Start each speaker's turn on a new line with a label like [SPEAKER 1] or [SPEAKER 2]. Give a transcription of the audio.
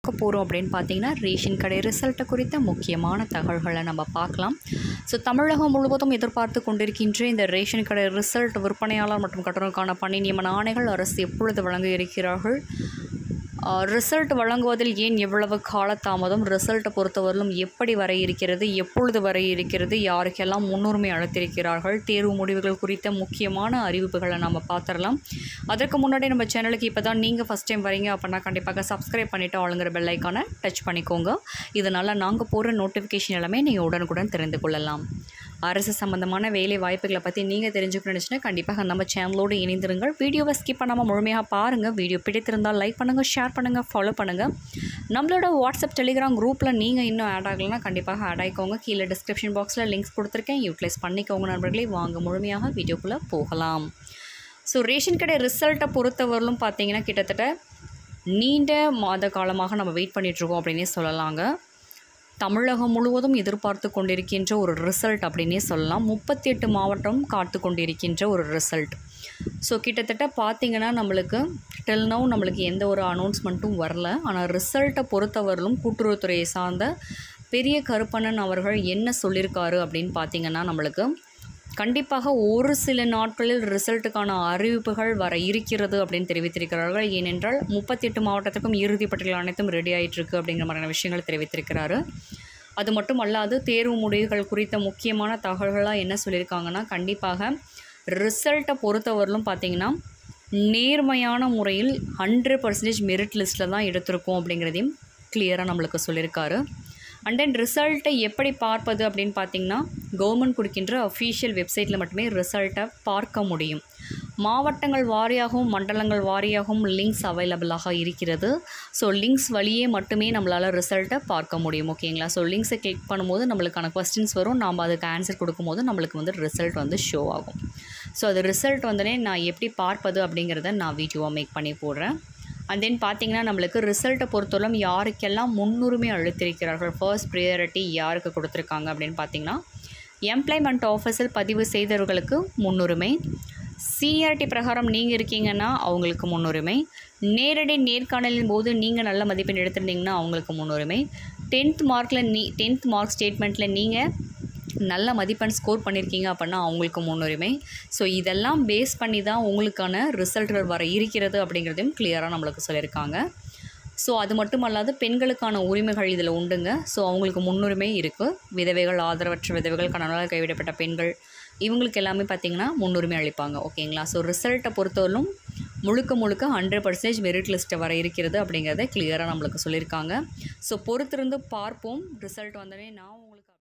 [SPEAKER 1] பார்க்க போகிறோம் அப்படின்னு பார்த்தீங்கன்னா ரேஷன் கடை ரிசல்ட்டை குறித்த முக்கியமான தகவல்களை நம்ம பார்க்கலாம் ஸோ தமிழகம் முழுவதும் எதிர்பார்த்து கொண்டிருக்கின்ற இந்த ரேஷன் கடை ரிசல்ட் விற்பனையாளர் மற்றும் கட்டணக்கான பணி நியமன ஆணைகள் அரசு எப்பொழுது வழங்க இருக்கிறார்கள் ரிசல்ட் வழங்குவதில் ஏன் எவ்வளவு காலதாமதம் ரிசல்ட்டை பொறுத்தவரையிலும் எப்படி வர இருக்கிறது எப்பொழுது வர இருக்கிறது யாருக்கெல்லாம் முன்னுரிமை அளித்திருக்கிறார்கள் தேர்வு முடிவுகள் குறித்த முக்கியமான அறிவிப்புகளை நம்ம பார்த்துடலாம் அதற்கு முன்னாடி நம்ம சேனலுக்கு இப்போ தான் நீங்கள் ஃபஸ்ட் டைம் வரீங்க அப்படின்னா கண்டிப்பாக சப்ஸ்கிரைப் பண்ணிவிட்டு ஆளுங்கிற பெல் ஐக்கானை டச் பண்ணிக்கோங்க இதனால் நாங்கள் போடுற நோட்டிஃபிகேஷன் எல்லாமே நீங்கள் உடனுக்குடன் தெரிந்து கொள்ளலாம் அரசு சம்பந்தமான வேலை வாய்ப்புகளை பற்றி நீங்கள் தெரிஞ்சுக்கணும்னு நினச்சினா கண்டிப்பாக நம்ம சேனலோடு இணைந்திருங்கள் வீடியோவை ஸ்கிப் பண்ணாமல் முழுமையாக பாருங்கள் வீடியோ பிடித்திருந்தால் லைக் பண்ணுங்கள் ஷேர் பண்ணுங்கள் ஃபாலோ பண்ணுங்கள் நம்மளோட வாட்ஸ்அப் டெலிகிராம் குரூப்பில் நீங்கள் இன்னும் ஆட் ஆகலைன்னா கண்டிப்பாக ஆட் ஆகிக்கோங்க கீழே டிஸ்கிரிப்ஷன் பாக்ஸில் லிங்க்ஸ் கொடுத்துருக்கேன் யூட்டிலைஸ் பண்ணிக்கோங்க நண்பர்களே வாங்க முழுமையாக வீடியோக்குள்ளே போகலாம் ஸோ ரேஷன் கடை ரிசல்ட்டை பொறுத்தவரையிலும் பார்த்தீங்கன்னா கிட்டத்தட்ட நீண்ட மாத காலமாக நம்ம வெயிட் பண்ணிகிட்ருக்கோம் அப்படின்னே சொல்லலாங்க தமிழகம் முழுவதும் எதிர்பார்த்து கொண்டிருக்கின்ற ஒரு ரிசல்ட் அப்படின்னே சொல்லலாம் முப்பத்தி எட்டு மாவட்டம் காத்து கொண்டிருக்கின்ற ஒரு ரிசல்ட் ஸோ கிட்டத்தட்ட பார்த்திங்கன்னா நம்மளுக்கு டில் நவ் நம்மளுக்கு எந்த ஒரு அனௌன்ஸ்மெண்ட்டும் வரல ஆனால் ரிசல்ட்டை பொறுத்தவரையிலும் கூட்டுறவுத்துறையை சார்ந்த பெரிய கருப்பண்ணன் அவர்கள் என்ன சொல்லியிருக்காரு அப்படின்னு பார்த்திங்கன்னா நம்மளுக்கு கண்டிப்பாக ஒரு சில நாட்களில் ரிசல்ட்டுக்கான அறிவிப்புகள் வர இருக்கிறது அப்படின்னு தெரிவித்திருக்கிறார்கள் ஏனென்றால் முப்பத்தெட்டு மாவட்டத்துக்கும் இறுதி பட்டியல் அனைத்தும் ரெடி ஆகிட்டுருக்கு அப்படிங்கிற மாதிரியான விஷயங்கள் தெரிவித்திருக்கிறாரு அது மட்டும் அல்லாது தேர்வு முடிவுகள் குறித்த முக்கியமான தகவல்களாக என்ன சொல்லியிருக்காங்கன்னா கண்டிப்பாக ரிசல்ட்டை பொறுத்தவரையிலும் பார்த்திங்கன்னா நேர்மையான முறையில் ஹண்ட்ரட் பர்சன்டேஜ் மெரிட் லிஸ்ட்டில் தான் எடுத்திருக்கோம் அப்படிங்கிறதையும் கிளியராக நம்மளுக்கு சொல்லியிருக்காரு அண்ட் தென் ரிசல்ட்டை எப்படி பார்ப்பது அப்படின்னு பார்த்தீங்கன்னா கவர்மெண்ட் கொடுக்கின்ற அஃபீஷியல் வெப்சைட்டில் மட்டுமே ரிசல்ட்டை பார்க்க முடியும் மாவட்டங்கள் வாரியாகவும் மண்டலங்கள் வாரியாகவும் லிங்க்ஸ் அவைலபிளாக இருக்கிறது ஸோ லிங்க்ஸ் வழியே மட்டுமே நம்மளால் ரிசல்ட்டை பார்க்க முடியும் ஓகேங்களா ஸோ லிங்க்ஸை கிளிக் பண்ணும்போது நம்மளுக்கான கொஸ்டின்ஸ் வரும் நாம் அதுக்கு ஆன்சர் கொடுக்கும்போது நம்மளுக்கு வந்து ரிசல்ட் வந்து ஷோ ஆகும் ஸோ அது ரிசல்ட் வந்தோடனே நான் எப்படி பார்ப்பது அப்படிங்கிறத நான் வீடியோவாக மேக் பண்ணி போடுறேன் அண்ட் தென் பார்த்தீங்கன்னா நம்மளுக்கு ரிசல்ட்டை பொறுத்தவரை யாருக்கெல்லாம் முன்னுரிமை அளித்திருக்கிறார்கள் ஃபர்ஸ்ட் ப்ரியாரிட்டி யாருக்கு கொடுத்துருக்காங்க அப்படின்னு பார்த்தீங்கன்னா எம்ப்ளாய்மெண்ட் ஆஃபீஸில் பதிவு செய்தவர்களுக்கு முன்னுரிமை சீனியாரிட்டி பிரகாரம் நீங்கள் இருக்கீங்கன்னா அவங்களுக்கு முன்னுரிமை நேரடி நேர்காணலின் போது நீங்கள் நல்ல மதிப்பெண் எடுத்திருந்தீங்கன்னா அவங்களுக்கு முன்னுரிமை டென்த் மார்க்கில் நீ டென்த் மார்க் ஸ்டேட்மெண்ட்டில் நீங்கள் நல்ல மதிப்பெண் ஸ்கோர் பண்ணியிருக்கீங்க அப்படின்னா அவங்களுக்கு முன்னுரிமை ஸோ இதெல்லாம் பேஸ் பண்ணி தான் உங்களுக்கான ரிசல்ட்கள் வர இருக்கிறது அப்படிங்கிறதையும் கிளியராக நம்மளுக்கு சொல்லியிருக்காங்க ஸோ அது மட்டும் அல்லாது பெண்களுக்கான உரிமைகள் இதில் உண்டுங்க ஸோ அவங்களுக்கு முன்னுரிமை இருக்குது விதவைகள் ஆதரவற்ற விதவைகள் கணவனால் கைவிடப்பட்ட பெண்கள் இவங்களுக்கு எல்லாமே பார்த்திங்கன்னா முன்னுரிமை அளிப்பாங்க ஓகேங்களா ஸோ ரிசல்ட்டை பொறுத்தவரையிலும் முழுக்க முழுக்க ஹண்ட்ரட் பர்சன்டேஜ் மெரிட் லிஸ்ட்டை வர இருக்கிறது அப்படிங்கிறத கிளியராக நம்மளுக்கு சொல்லியிருக்காங்க ஸோ பொறுத்திருந்து பார்ப்போம் ரிசல்ட் வந்தோடனே நான் உங்களுக்கு